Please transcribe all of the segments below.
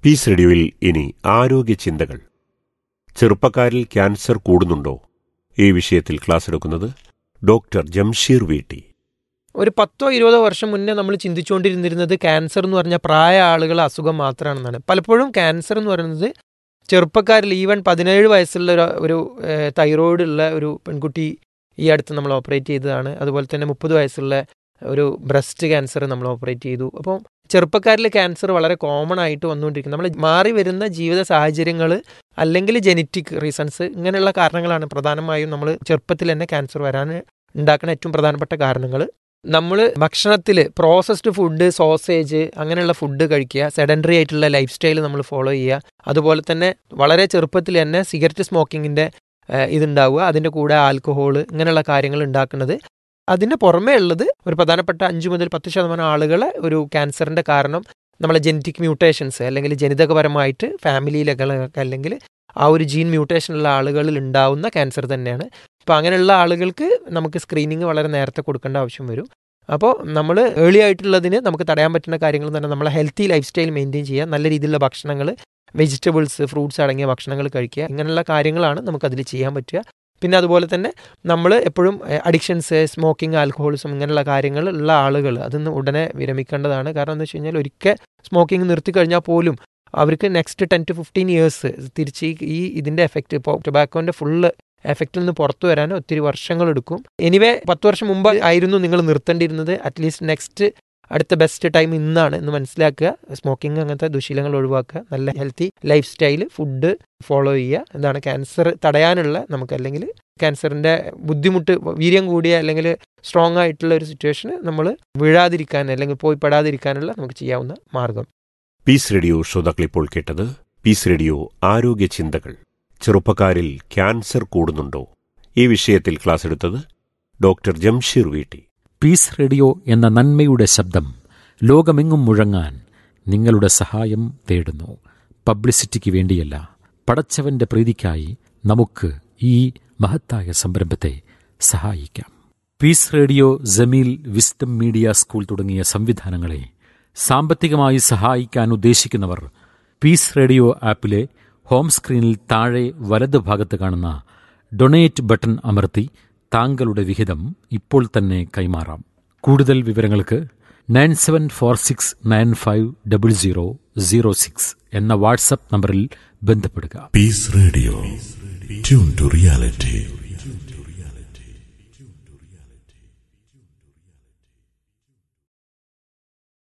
Piece റേഡിയോയിൽ ഇനി ആരോഗ്യ ചിന്തകൾ ചെറുപ്പക്കാരിൽ ക്യാൻസർ കൂടുന്നുണ്ടോ ഈ വിഷയത്തിൽ ക്ലാസ് എടുക്കുന്നത് ഡോക്ടർ ജംഷീർ വീട്ടി ഒരു പത്തോ ഇരുപതോ വർഷം മുന്നേ നമ്മൾ ചിന്തിച്ചുകൊണ്ടിരുന്നിരുന്നത് ക്യാൻസർ എന്ന് പറഞ്ഞാൽ പ്രായ ആളുകളെ അസുഖം മാത്രമാണെന്നാണ് പലപ്പോഴും ക്യാൻസർ എന്ന് പറയുന്നത് ചെറുപ്പക്കാരിൽ ഈവൻ പതിനേഴ് വയസ്സുള്ള ഒരു ഒരു ഏഹ്, തൈറോയിഡ് ഉള്ള ഒരു പെൺകുട്ടി ഈ അടുത്ത് നമ്മൾ ഓപ്പറേറ്റ് ചെയ്തതാണ് അതുപോലെ തന്നെ മുപ്പത് വയസ്സുള്ള ഒരു ബ്രസ്റ്റ് ക്യാൻസർ നമ്മൾ ഓപ്പറേറ്റ് ചെയ്തു അപ്പം ചെറുപ്പക്കാരിൽ ക്യാൻസർ വളരെ കോമൺ ആയിട്ട് വന്നുകൊണ്ടിരിക്കുന്നത് നമ്മൾ മാറി വരുന്ന ജീവിത സാഹചര്യങ്ങൾ അല്ലെങ്കിൽ ജനറ്റിക് റീസൺസ് ഇങ്ങനെയുള്ള കാരണങ്ങളാണ് പ്രധാനമായും നമ്മൾ ചെറുപ്പത്തിൽ തന്നെ ക്യാൻസർ വരാൻ ഉണ്ടാക്കുന്ന ഏറ്റവും പ്രധാനപ്പെട്ട കാരണങ്ങൾ നമ്മൾ ഭക്ഷണത്തിൽ പ്രോസസ്ഡ് ഫുഡ് സോസേജ് അങ്ങനെയുള്ള ഫുഡ് കഴിക്കുക സെഡൻഡറി ആയിട്ടുള്ള ലൈഫ് സ്റ്റൈൽ നമ്മൾ ഫോളോ ചെയ്യുക അതുപോലെ തന്നെ വളരെ ചെറുപ്പത്തിൽ തന്നെ സിഗരറ്റ് സ്മോക്കിങ്ങിൻ്റെ ഇതുണ്ടാവുക അതിൻ്റെ കൂടെ ആൽക്കഹോൾ ഇങ്ങനെയുള്ള കാര്യങ്ങൾ ഉണ്ടാക്കുന്നത് അതിന് പുറമേ ഉള്ളത് ഒരു പ്രധാനപ്പെട്ട അഞ്ച് മുതൽ പത്ത് ശതമാനം ആളുകളെ ഒരു ക്യാൻസറിൻ്റെ കാരണം നമ്മളെ ജനറ്റിക് മ്യൂട്ടേഷൻസ് അല്ലെങ്കിൽ ജനിതകപരമായിട്ട് ഫാമിലിയിലൊക്കെ അല്ലെങ്കിൽ ആ ഒരു ജീൻ മ്യൂട്ടേഷനുള്ള ആളുകളിൽ ഉണ്ടാവുന്ന ക്യാൻസർ തന്നെയാണ് അപ്പോൾ അങ്ങനെയുള്ള ആളുകൾക്ക് നമുക്ക് സ്ക്രീനിങ് വളരെ നേരത്തെ കൊടുക്കേണ്ട ആവശ്യം വരും അപ്പോൾ നമ്മൾ ഏർലി ആയിട്ടുള്ളതിന് നമുക്ക് തടയാൻ പറ്റുന്ന കാര്യങ്ങൾ തന്നെ നമ്മളെ ഹെൽത്തി ലൈഫ് സ്റ്റൈൽ മെയിൻറ്റെയിൻ ചെയ്യുക നല്ല രീതിയിലുള്ള ഭക്ഷണങ്ങൾ വെജിറ്റബിൾസ് ഫ്രൂട്ട്സ് അടങ്ങിയ ഭക്ഷണങ്ങൾ കഴിക്കുക ഇങ്ങനെയുള്ള കാര്യങ്ങളാണ് നമുക്കതിൽ ചെയ്യാൻ പറ്റുക പിന്നെ അതുപോലെ തന്നെ നമ്മൾ എപ്പോഴും അഡിക്ഷൻസ് സ്മോക്കിംഗ് ആൽക്കഹോളിസം ഇങ്ങനെയുള്ള കാര്യങ്ങൾ ഉള്ള ആളുകൾ അതിന്ന് ഉടനെ വിരമിക്കേണ്ടതാണ് കാരണം എന്താ വെച്ച് കഴിഞ്ഞാൽ ഒരിക്കൽ സ്മോക്കിംഗ് നിർത്തി കഴിഞ്ഞാൽ പോലും അവർക്ക് next ten to fifteen years തിരിച്ച് ഈ ഈ ഇതിൻ്റെ എഫക്റ്റ് ഇപ്പോൾ ടൊബാക്കോൻ്റെ ഫുള്ള് എഫക്റ്റിൽ നിന്ന് പുറത്തു വരാൻ ഒത്തിരി വർഷങ്ങളെടുക്കും എനിവേ പത്ത് വർഷം മുമ്പ് ആയിരുന്നു നിങ്ങൾ നിർത്തേണ്ടിയിരുന്നത് അറ്റ്ലീസ്റ്റ് നെക്സ്റ്റ് അടുത്ത ബെസ്റ്റ് ടൈം ഇന്നാണ് എന്ന് മനസ്സിലാക്കുക സ്മോക്കിംഗ് അങ്ങനത്തെ ദുശീലങ്ങൾ ഒഴിവാക്കുക നല്ല healthy lifestyle food follow ചെയ്യുക എന്താണ് ക്യാൻസർ തടയാനുള്ള നമുക്ക് അല്ലെങ്കിൽ ക്യാൻസറിൻ്റെ ബുദ്ധിമുട്ട് വീര്യം കൂടിയ അല്ലെങ്കിൽ സ്ട്രോങ് ആയിട്ടുള്ള ഒരു സിറ്റുവേഷന് നമ്മൾ വീഴാതിരിക്കാൻ അല്ലെങ്കിൽ പോയി പെടാതിരിക്കാനുള്ള നമുക്ക് ചെയ്യാവുന്ന മാർഗം പീസ് റേഡിയോ ശ്രോതാക്കൾ ഇപ്പോൾ കേട്ടത് പീസ് റേഡിയോ ആരോഗ്യ ചിന്തകൾ ചെറുപ്പക്കാരിൽ ക്യാൻസർ കൂടുന്നുണ്ടോ ഈ വിഷയത്തിൽ ക്ലാസ് എടുത്തത് ഡോക്ടർ ജംഷീർ വീട്ടി പീസ് റേഡിയോ എന്ന നന്മയുടെ ശബ്ദം ലോകമെങ്ങും മുഴങ്ങാൻ നിങ്ങളുടെ സഹായം തേടുന്നു പബ്ലിസിറ്റിക്ക് വേണ്ടിയല്ല പടച്ചവന്റെ പ്രീതിക്കായി നമുക്ക് ഈ മഹത്തായ സംരംഭത്തെ സഹായിക്കാം peace radio Jameel wisdom media school തുടങ്ങിയ സംവിധാനങ്ങളെ സാമ്പത്തികമായി സഹായിക്കാൻ ഉദ്ദേശിക്കുന്നവർ പീസ് റേഡിയോ ആപ്പിലെ ഹോം സ്ക്രീനിൽ താഴെ വലത് ഭാഗത്ത് കാണുന്ന ഡൊണേറ്റ് ബട്ടൺ അമർത്തി താങ്കളുടെ വിഹിതം ഇപ്പോൾ തന്നെ കൈമാറാം കൂടുതൽ വിവരങ്ങൾക്ക് nine seven four six nine five double zero zero six എന്ന വാട്സപ്പ് നമ്പറിൽ ബന്ധപ്പെടുക Peace Radio. Tune to reality.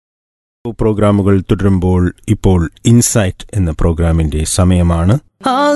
പ്രോഗ്രാമുകൾ തുടരുമ്പോൾ ഇപ്പോൾ ഇൻസൈറ്റ് എന്ന പ്രോഗ്രാമിന്റെ സമയമാണ് All